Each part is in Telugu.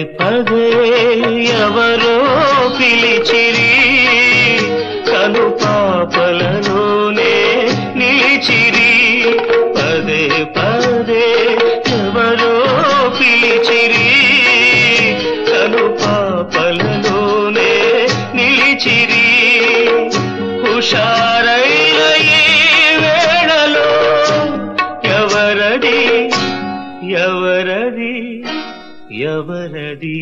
పదే ఎవరో పిలిచిరి కను పాపలలోనే నిలిచిరి పదే పదే ఎవరో పిలిచిరి కను పాపలలోనే నిలిచిరి హుషారైన ఈ వేళలో ఎవరది ఎవరది ఎవరది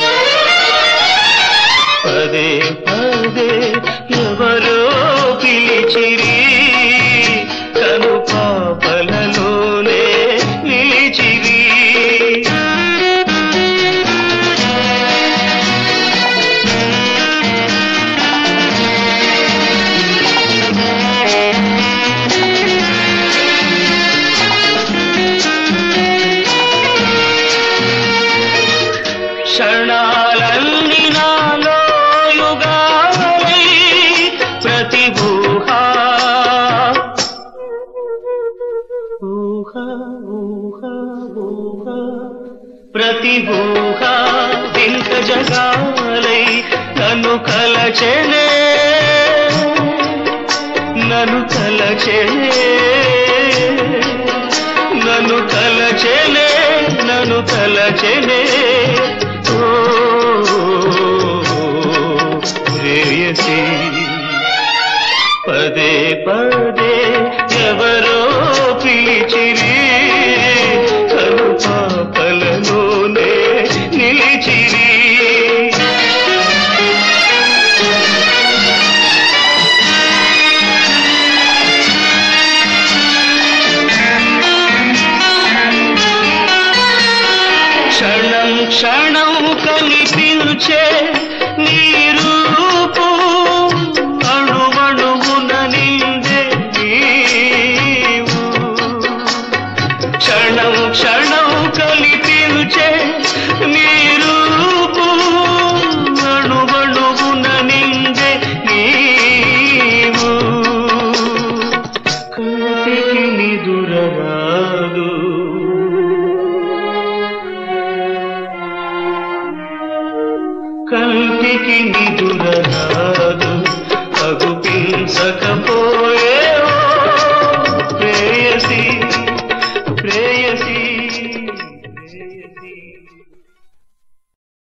పదే పదే ఎవరో పిలిచిరి కను పాపలలోనే నిలిచిరి క్షణాలన్ని నాలో యుగాలై ప్రతిభూహ ఊహ ఊహ ఊహ ప్రతిభూహ వింత జగాలై నన్ను కలచెనే నన్ను కలచెనే నన్ను కలచెనే నన్ను కలచెనే ఓ ప్రేయసి పదే పదే ఎవరో పిలిచిరి కను పాపలలోనే నిలిచిరి క్షణం క్షణం కనిపించే నీ రూపు అణువణువున నిండే నీవు క్షణం క్షణం కనిపించే నీ రూపు అణువణువున నిండే నీవు కంటికి నిదురరాదు కంటికి నిదురరాదు అగుపించకపోయే ప్రేయసి ప్రేయసి ప్రేయసి